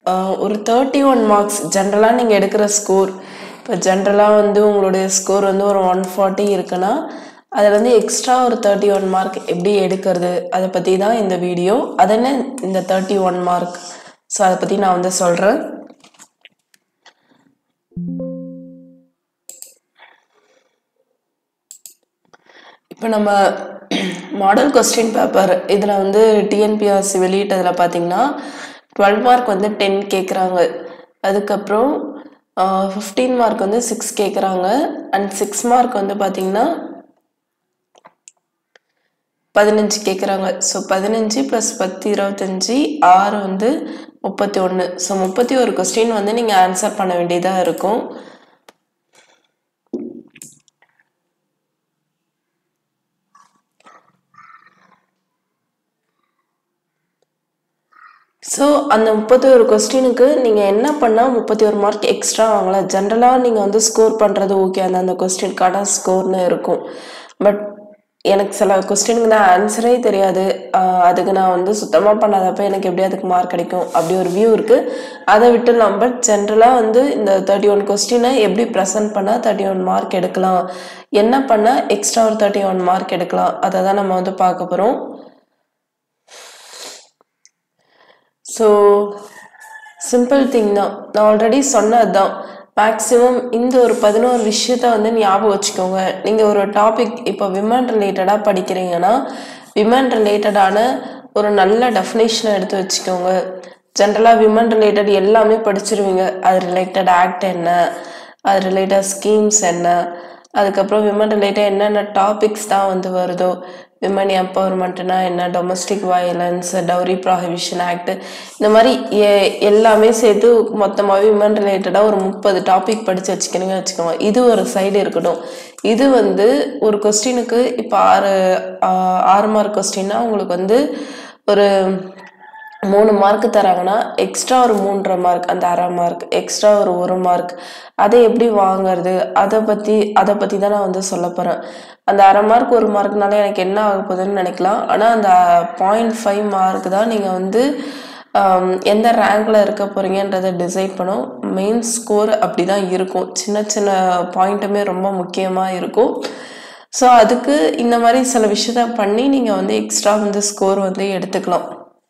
ஆஹ் ஒரு thirty one marks ஜென்ரலாக நீங்கள் எடுக்கிற ஸ்கோர் இப்போ ஜென்ரலாக வந்து உங்களுடைய ஸ்கோர் வந்து ஒரு ஒன் ஃபார்ட்டி இருக்குன்னா அதில் வந்து எக்ஸ்ட்ரா ஒரு தேர்ட்டி ஒன் மார்க் எப்படி எடுக்கிறது அதை பற்றி தான் இந்த வீடியோ அதென்ன இந்த தேர்ட்டி ஒன் மார்க் ஸோ அதை பற்றி நான் வந்து சொல்கிறேன் இப்போ நம்ம மாடல் கொஸ்டின் பேப்பர் இதில் வந்து டிஎன்பிஆர்சி வெளியிட்டதில் பார்த்தீங்கன்னா டுவெல் மார்க் வந்து டென் கேட்குறாங்க அதுக்கப்புறம் ஃபிஃப்டீன் மார்க் வந்து சிக்ஸ் கேட்குறாங்க அண்ட் சிக்ஸ் மார்க் வந்து பார்த்தீங்கன்னா பதினஞ்சு கேட்குறாங்க ஸோ பதினஞ்சு ப்ளஸ் பத்து இருபத்தஞ்சி ஆறு வந்து முப்பத்தி ஒன்று ஸோ முப்பத்தி ஒரு கொஸ்டின் வந்து நீங்கள் ஆன்சர் பண்ண வேண்டியதாக இருக்கும் ஸோ அந்த முப்பத்தி ஒரு கொஸ்டினுக்கு நீங்கள் என்ன பண்ணால் முப்பத்தி ஒரு மார்க் எக்ஸ்ட்ரா வாங்கலாம் ஜென்ரலாக நீங்கள் வந்து ஸ்கோர் பண்ணுறது ஓகே அந்த அந்த கொஸ்டினுக்கான ஸ்கோர்னு இருக்கும் பட் எனக்கு சில கொஸ்டினுக்கு தான் ஆன்சரே தெரியாது ஆஹ் அதுக்கு நான் வந்து சுத்தமாக பண்ணாதப்ப எனக்கு எப்படி அதுக்கு மார்க் கிடைக்கும் அப்படி ஒரு வியூ இருக்குது அதை விட்டுலாம் பட் ஜென்ரலாக வந்து இந்த தேர்ட்டி ஒன் கொஸ்டினை எப்படி ப்ரெசென்ட் பண்ணால் தேர்ட்டி ஒன் மார்க் எடுக்கலாம் என்ன பண்ணால் எக்ஸ்ட்ரா ஒரு தேர்ட்டி ஒன் மார்க் எடுக்கலாம் அதை தான் நம்ம வந்து பார்க்க போகிறோம் ஸோ சிம்பிள் திங் தான் நான் ஆல்ரெடி சொன்னது தான் மேக்ஸிமம் இந்த ஒரு பதினோரு விஷயத்த வந்து ஞாபகம் வச்சுக்கோங்க நீங்கள் ஒரு டாபிக் இப்போ விமன் ரிலேட்டடாக படிக்கிறீங்கன்னா விமன் ரிலேட்டடான ஒரு நல்ல டெஃபினேஷனை எடுத்து வச்சுக்கோங்க ஜென்ரலாக விமன் ரிலேட்டட் எல்லாமே படிச்சிருவீங்க அது ரிலேட்டட் ஆக்ட் என்ன அது ரிலேட்டட் ஸ்கீம்ஸ் என்ன அதுக்கப்புறம் விமன் ரிலேட்டட் என்னென்ன டாபிக்ஸ் தான் வந்து வருதோ விமன் எம்பவர்மெண்ட்னா என்ன domestic violence dowry prohibition act இந்த மாதிரி எ- எல்லாமே சேர்த்து மொத்தமாகவே விமன் ரிலேட்டடாக ஒரு முப்பது டாபிக் படித்து வச்சுக்கணுங்க வச்சுக்கோங்க இது ஒரு சைடு இருக்கட்டும் இது வந்து ஒரு கொஸ்டினுக்கு இப்போ ஆறு ஆ- ஆறு மார்க் கொஸ்டின்னா உங்களுக்கு வந்து ஒரு மூணு மார்க் தராங்கன்னா எக்ஸ்ட்ரா ஒரு மூன்றரை மார்க் அந்த அரை மார்க் எக்ஸ்ட்ரா ஒரு ஒரு மார்க் அதை எப்படி வாங்குறது அதை பற்றி அதை பற்றி தான் நான் வந்து சொல்ல போகிறேன் அந்த அரை மார்க் ஒரு மார்க்னால எனக்கு என்ன ஆக போகுதுன்னு நினைக்கலாம் ஆனால் அந்த பாயிண்ட் ஃபைவ் மார்க் தான் நீங்கள் வந்து ஆம், எந்த ரேங்க்ல இருக்க போறீங்கன்றதை டிசைட் பண்ணும் மெயின் ஸ்கோர் அப்படி தான் இருக்கும் சின்ன சின்ன பாயிண்ட்டுமே ரொம்ப முக்கியமாக இருக்கும் ஸோ அதுக்கு இந்த மாதிரி சில விஷயத்த பண்ணி நீங்கள் வந்து எக்ஸ்ட்ரா வந்து ஸ்கோர் வந்து எடுத்துக்கலாம்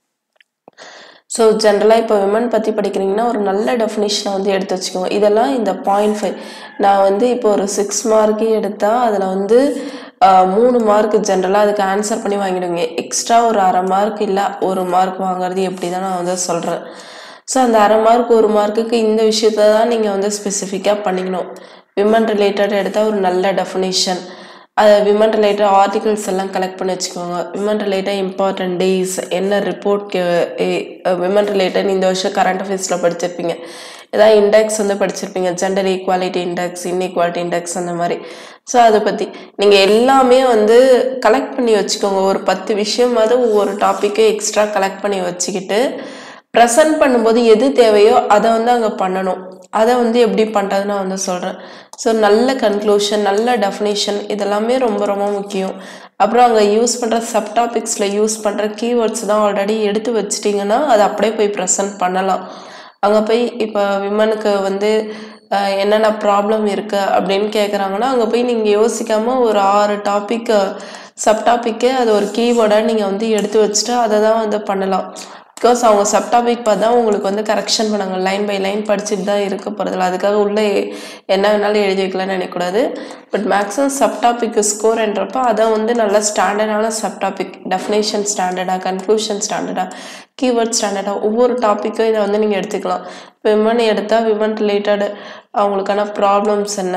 ஸோ ஜென்ரலாக இப்போ விமன் பற்றி படிக்கிறீங்கன்னா ஒரு நல்ல டெஃபினேஷனை வந்து எடுத்து வச்சுக்கோங்க இதெல்லாம் இந்த பாயிண்ட் ஃபைவ் நான் வந்து இப்போ ஒரு சிக்ஸ் மார்க்கே எடுத்தால் அதில் வந்து ஆஹ், மூணு மார்க் ஜென்ரலாக அதுக்கு ஆன்சர் பண்ணி வாங்கிடுவீங்க எக்ஸ்ட்ரா ஒரு அரை மார்க் இல்லை ஒரு மார்க் வாங்குறது எப்படி தான் நான் வந்து சொல்கிறேன் ஸோ அந்த அரை மார்க் ஒரு மார்க்குக்கு இந்த விஷயத்த தான் நீங்கள் வந்து ஸ்பெசிஃபிக்காக பண்ணிக்கணும் விமன் ரிலேட்டட் எடுத்தால் ஒரு நல்ல டெஃபினேஷன் அது விமன் ரிலேட்டட் ஆர்டிகல்ஸ் எல்லாம் கலெக்ட் பண்ணி வச்சுக்கோங்க விமன் ரிலேட்டட் இம்பார்ட்டன்ட் டேஸ் என்ன ரிப்போர்ட் விமன் ரிலேட்டட் இந்த வருஷம் கரண்ட் அஃபேர்ஸில் படிச்சிருப்பீங்க ஏதாவது இண்டெக்ஸ் வந்து படிச்சிருப்பீங்க gender equality index inequality index அந்த மாதிரி ஸோ அதை பற்றி நீங்கள் எல்லாமே வந்து கலெக்ட் பண்ணி வச்சுக்கோங்க ஒரு பத்து விஷயமாவது ஒவ்வொரு டாப்பிக்கை எக்ஸ்ட்ரா கலெக்ட் பண்ணி வச்சுக்கிட்டு ப்ரெசன்ட் பண்ணும்போது எது தேவையோ அதை வந்து அங்கே பண்ணணும் அதை வந்து எப்படி பண்ணுறது நான் வந்து சொல்கிறேன் ஸோ நல்ல கன்க்ளூஷன் நல்ல டெஃபினேஷன் இதெல்லாமே ரொம்ப ரொம்ப முக்கியம் அப்புறம் அங்கே யூஸ் பண்ணுற சப்டாபிக்ஸில் யூஸ் பண்ணுற கீவேர்ட்ஸ் தான் ஆல்ரெடி எடுத்து வச்சிட்டிங்கன்னா அதை அப்படியே போய் ப்ரெசென்ட் பண்ணலாம் அங்கே போய் இப்போ விமனுக்கு வந்து அஹ், என்னென்ன ப்ராப்ளம் இருக்கு அப்படின்னு கேட்குறாங்கன்னா அங்கே போய் நீங்கள் யோசிக்காமல் ஒரு ஆறு டாபிக் சப்டாப்பிக்கு அது ஒரு கீவேர்டாக நீங்கள் வந்து எடுத்து வச்சுட்டு அதை தான் வந்து பண்ணலாம் பிகாஸ் அவங்க சப்டாபிக் பார்த்தா உங்களுக்கு வந்து கரெக்ஷன் பண்ணாங்க லைன் பை லைன் படிச்சுட்டு தான் இருக்க போகிறதில்ல அதுக்காக உள்ளே என்ன வேணாலும் எழுதி வைக்கலாம்னு நினைக்கக்கூடாது பட் மேக்ஸிமம் சப்டாபிக் ஸ்கோர்ன்றப்ப அதை வந்து நல்ல ஸ்டாண்டர்டான சப்டாபிக் டெஃபினேஷன் ஸ்டாண்டர்டாக கன்க்ளூஷன் ஸ்டாண்டர்டாக கீவேர்ட் ஸ்டாண்டர்டாக ஒவ்வொரு டாப்பிக்கும் இதை வந்து நீங்கள் எடுத்துக்கலாம் விமன் எடுத்தால் விமன் ரிலேட்டட் அவங்களுக்கான ப்ராப்ளம்ஸ் என்ன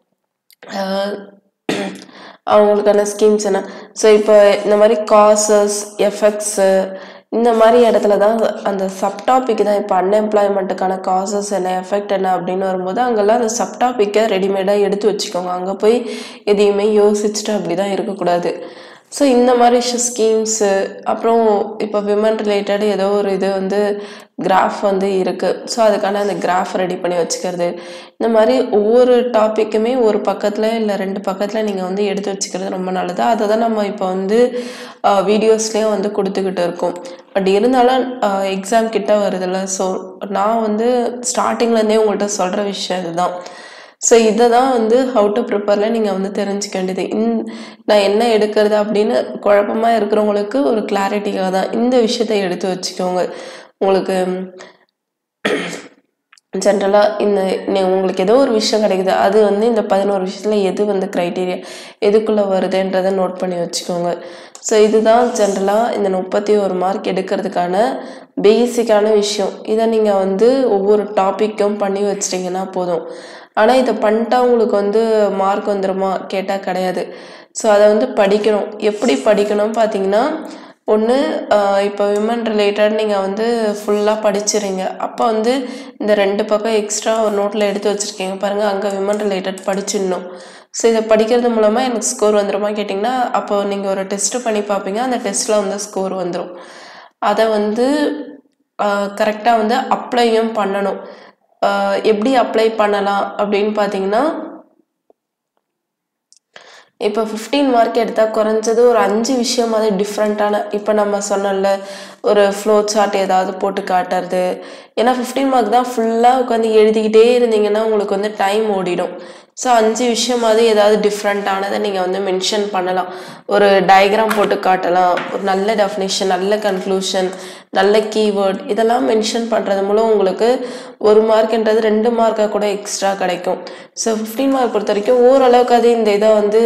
ஆஹ் அவங்களுக்கான ஸ்கீம்ஸ் என்ன ஸோ இப்போ இந்த மாதிரி காசஸ் எஃபெக்ட்ஸு இந்த மாதிரி இடத்துல தான் அந்த சப்டாபிக் தான் இப்போ அன்எம்ப்ளாய்மெண்ட்டுக்கான காசஸ் என்ன எஃபெக்ட் என்ன அப்படின்னு வரும்போது அங்கெல்லாம் அந்த சப்டாப்பிக்கை ரெடிமேடாக எடுத்து வச்சுக்கோங்க அங்கே போய் எதையுமே யோசிச்சுட்டு அப்படி தான் இருக்கக்கூடாது ஸோ இந்த மாதிரி ஸ்கீம்ஸு அப்புறம் இப்போ விமன் ரிலேட்டட் ஏதோ ஒரு இது வந்து கிராஃப் வந்து இருக்குது ஸோ அதுக்கான அந்த கிராஃப் ரெடி பண்ணி வச்சுக்கிறது இந்த மாதிரி ஒவ்வொரு டாப்பிக்குமே ஒரு பக்கத்தில் இல்லை ரெண்டு பக்கத்தில் நீங்கள் வந்து எடுத்து வச்சுக்கிறது ரொம்ப நல்லது அதை தான் நம்ம இப்போ வந்து வீடியோஸ்லேயும் வந்து கொடுத்துக்கிட்டு இருக்கோம் பட் இருந்தாலும் எக்ஸாம் கிட்ட வருதுல்ல ஸோ நான் வந்து ஸ்டார்டிங்லேருந்தே உங்கள்கிட்ட சொல்கிற விஷயம் இதுதான் ஸோ இதை தான் வந்து ஹவு டு ப்ரிப்பேரில் நீங்கள் வந்து தெரிஞ்சுக்க வேண்டியது இன் நான் என்ன எடுக்கிறது அப்படின்னு குழப்பமாக இருக்கிறவங்களுக்கு ஒரு கிளாரிட்டிக்காக தான் இந்த விஷயத்தை எடுத்து வச்சுக்கோங்க உங்களுக்கு ஜென்ரலாக இந்த நீ- உங்களுக்கு ஏதோ ஒரு விஷயம் கிடைக்குது அது வந்து இந்த பதினோரு விஷயத்தில் எது வந்து க்ரைட்டீரியா எதுக்குள்ளே வருதுன்றதை நோட் பண்ணி வச்சுக்கோங்க ஸோ இதுதான் ஜென்ரலாக இந்த முப்பத்தி ஒரு மார்க் எடுக்கிறதுக்கான பேசிக்கான விஷயம் இதை நீங்கள் வந்து ஒவ்வொரு டாப்பிக்கும் பண்ணி வச்சிட்டிங்கன்னா போதும் ஆனால் இதை பண்ணிட்டா உங்களுக்கு வந்து மார்க் வந்துருமா கேட்டால் கிடையாது ஸோ அதை வந்து படிக்கணும் எப்படி படிக்கணும் பார்த்தீங்கன்னா ஒன்று இப்போ விமன் ரிலேட்டட் நீங்கள் வந்து ஃபுல்லாக படிச்சிடுறீங்க அப்போ வந்து இந்த ரெண்டு பக்கம் எக்ஸ்ட்ரா ஒரு நோட்டில் எடுத்து வச்சுருக்கீங்க பாருங்கள் அங்கே விமன் ரிலேட்டட் படிச்சிடணும் ஸோ இதை படிக்கிறது மூலமாக எனக்கு ஸ்கோர் வந்துருமா கேட்டிங்கன்னா அப்போ நீங்கள் ஒரு டெஸ்ட்டு பண்ணி பார்ப்பீங்க அந்த டெஸ்ட்டில் வந்து ஸ்கோர் வந்துடும் அதை வந்து கரெக்டாக வந்து அப்ளையும் பண்ணணும் ஆஹ் எப்படி அப்ளை பண்ணலாம் அப்படின்னு பார்த்தீங்கன்னா இப்போ ஃபிஃப்டீன் மார்க் எடுத்தால் குறைஞ்சது ஒரு அஞ்சு விஷயமாவது டிஃப்ரெண்ட்டான இப்போ நம்ம சொன்னோம்ல ஒரு ஃப்ளோ சார்ட் ஏதாவது போட்டு காட்டுறது ஏன்னா ஃபிஃப்டீன் மார்க் தான் ஃபுல்லாக உட்காந்து எழுதிக்கிட்டே இருந்தீங்கன்னா உங்களுக்கு வந்து டைம் ஓடிடும் ஸோ அஞ்சு விஷயமாவது ஏதாவது டிஃப்ரெண்ட்டானதை நீங்கள் வந்து மென்ஷன் பண்ணலாம் ஒரு டயக்ராம் போட்டு காட்டலாம் ஒரு நல்ல டெஃபினேஷன் நல்ல கன்க்ளூஷன் நல்ல கீவேர்ட் இதெல்லாம் மென்ஷன் பண்ணுறது மூலம் உங்களுக்கு ஒரு மார்க்ன்றது ரெண்டு மார்க்காக கூட எக்ஸ்ட்ரா கிடைக்கும் ஸோ ஃபிஃப்டீன் மார்க் பொறுத்த வரைக்கும் ஓரளவுக்கு அது இந்த இதை வந்து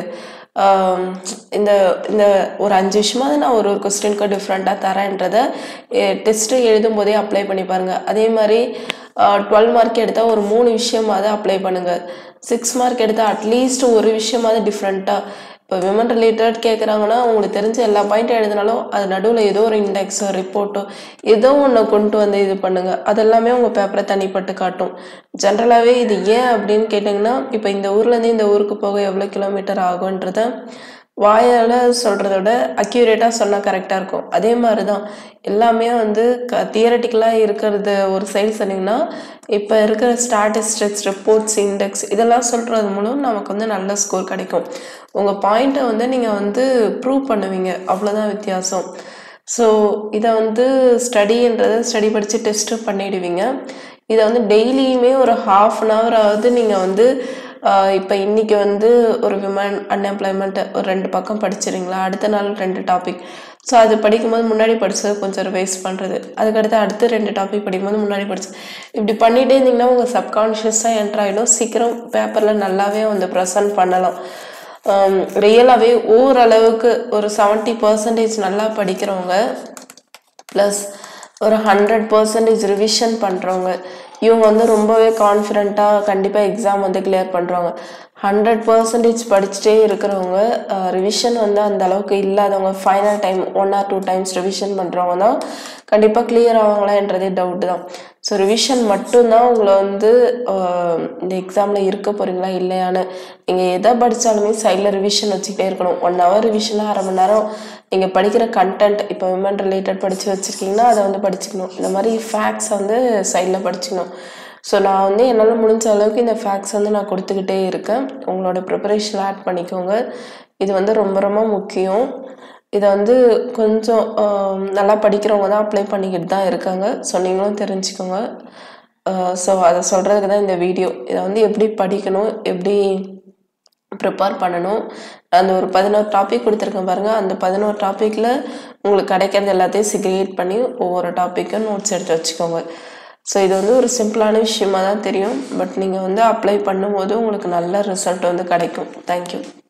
ஆம், இந்த இந்த ஒரு அஞ்சு விஷயமாவது நான் ஒரு ஒரு கொஸ்டினுக்கு டிஃப்ரெண்ட்டாக தரேன்றதை டெஸ்ட்டு எழுதும் போதே அப்ளை பண்ணி பாருங்கள் அதே மாதிரி டுவெல் மார்க் எடுத்தால் ஒரு மூணு விஷயமாவது அப்ளை பண்ணுங்கள் சிக்ஸ் மார்க் எடுத்தால் அட்லீஸ்ட் ஒரு விஷயமாவது டிஃப்ரெண்ட்டாக இப்போ விமன் ரிலேட்டட் கேட்குறாங்கன்னா உங்களுக்கு தெரிஞ்ச எல்லா பாயிண்ட்டும் எழுதினாலும் அது நடுவில் ஏதோ ஒரு இண்டெக்ஸோ ரிப்போர்ட்டோ ஏதோ ஒன்று கொண்டு வந்து இது பண்ணுங்கள் அதெல்லாமே உங்கள் பேப்பரை தனிப்பட்டு காட்டும் ஜென்ரலாகவே இது ஏன் அப்படின்னு கேட்டிங்கன்னா இப்போ இந்த ஊர்லேருந்து இந்த ஊருக்கு போக எவ்வளோ கிலோமீட்டர் ஆகுன்றத வாயால் சொல்கிறத விட அக்யூரேட்டாக சொன்னால் கரெக்டாக இருக்கும் அதே மாதிரி தான் எல்லாமே வந்து க தியரட்டிக்கலாக இருக்கிறது ஒரு சைடு சொன்னீங்கன்னா இப்போ இருக்கிற ஸ்டாட்டிஸ்டிக்ஸ் ரிப்போர்ட்ஸ் இண்டெக்ஸ் இதெல்லாம் சொல்கிறது மூலம் நமக்கு வந்து நல்ல ஸ்கோர் கிடைக்கும் உங்கள் பாயிண்ட்டை வந்து நீங்கள் வந்து ப்ரூவ் பண்ணுவீங்க அவ்வளோதான் வித்தியாசம் ஸோ இதை வந்து ஸ்டடின்றதை ஸ்டடி படித்து டெஸ்ட்டு பண்ணிடுவீங்க இதை வந்து டெய்லியுமே ஒரு ஹாஃப் அன் ஹவர் ஆகுது நீங்கள் வந்து இப்போ இன்னைக்கு வந்து ஒரு விமன் அன்எம்ப்ளாய்மெண்ட் ஒரு ரெண்டு பக்கம் படிச்சிடுறீங்களா அடுத்த நாள் ரெண்டு டாபிக் ஸோ அது படிக்கும்போது முன்னாடி படிச்சது கொஞ்சம் ரிவைஸ் பண்ணுறது அதுக்கடுத்து அடுத்து ரெண்டு டாபிக் படிக்கும்போது முன்னாடி படிச்சு இப்படி பண்ணிகிட்டே இருந்தீங்கன்னா உங்கள் சப்கான்ஷியஸாக என்ட்ரு ஆகிடும் சீக்கிரம் பேப்பரில் நல்லாவே வந்து ப்ரெசன்ட் பண்ணலாம் ரியலாகவே ஓரளவுக்கு ஒரு செவன்ட்டி பர்சன்டேஜ் நல்லா படிக்கிறவங்க ப்ளஸ் ஒரு ஹண்ட்ரட் பர்சன்டேஜ் ரிவிஷன் பண்ணுறவங்க இவங்க வந்து ரொம்பவே கான்ஃபிடெண்ட்டாக கண்டிப்பாக எக்ஸாம் வந்து கிளியர் பண்ணுறவங்க ஹண்ட்ரட் பர்சன்டேஜ் படிச்சுட்டே இருக்கிறவங்க ரிவிஷன் வந்து அந்த அளவுக்கு இல்லாதவங்க final time one or two times revision பண்ணுறவங்க தான் கண்டிப்பாக கிளியர் ஆவாங்களான்றதே டவுட் தான் ஸோ ரிவிஷன் மட்டும்தான் உங்களை வந்து ஆஹ், இந்த எக்ஸாமில் இருக்க போகிறீங்களா இல்லையான்னு நீங்கள் எதை படித்தாலுமே சைடில் ரிவிஷன் வச்சுக்கிட்டே இருக்கணும் ஒன் ஹவர் ரிவிஷனாக அரை மணி நேரம் நீங்கள் படிக்கிற கண்டென்ட் இப்போ விமன் ரிலேட்டட் படித்து வச்சுருக்கீங்கன்னா அதை வந்து படிச்சுக்கணும் இந்த மாதிரி ஃபேக்ட்ஸ் வந்து சைடில் படிச்சுக்கணும் ஸோ நான் வந்து என்னால் முடிஞ்ச அளவுக்கு இந்த ஃபேக்ட்ஸ் வந்து நான் கொடுத்துக்கிட்டே இருக்கேன் உங்களோட ப்ரிப்பரேஷன் ஆட் பண்ணிக்கோங்க இது வந்து ரொம்ப ரொம்ப முக்கியம் இதை வந்து கொஞ்சம் ஆம், நல்லா படிக்கிறவங்க தான் அப்ளை பண்ணிக்கிட்டு தான் இருக்காங்க ஸோ நீங்களும் தெரிஞ்சுக்கோங்க ஸோ அதை சொல்கிறதுக்கு தான் இந்த வீடியோ இதை வந்து எப்படி படிக்கணும் எப்படி ப்ரிப்பேர் பண்ணணும் அந்த ஒரு பதினோரு டாபிக் கொடுத்துருக்கேன் பாருங்கள் அந்த பதினோரு டாப்பிக்கில் உங்களுக்கு கிடைக்கிறது எல்லாத்தையும் சிக்ரியேட் பண்ணி ஒவ்வொரு டாப்பிக்கும் நோட்ஸ் எடுத்து வச்சுக்கோங்க ஸோ இது வந்து ஒரு சிம்பிளான விஷயமா தான் தெரியும் பட் நீங்கள் வந்து அப்ளை பண்ணும்போது உங்களுக்கு நல்ல ரிசல்ட் வந்து கிடைக்கும் தேங்க்யூ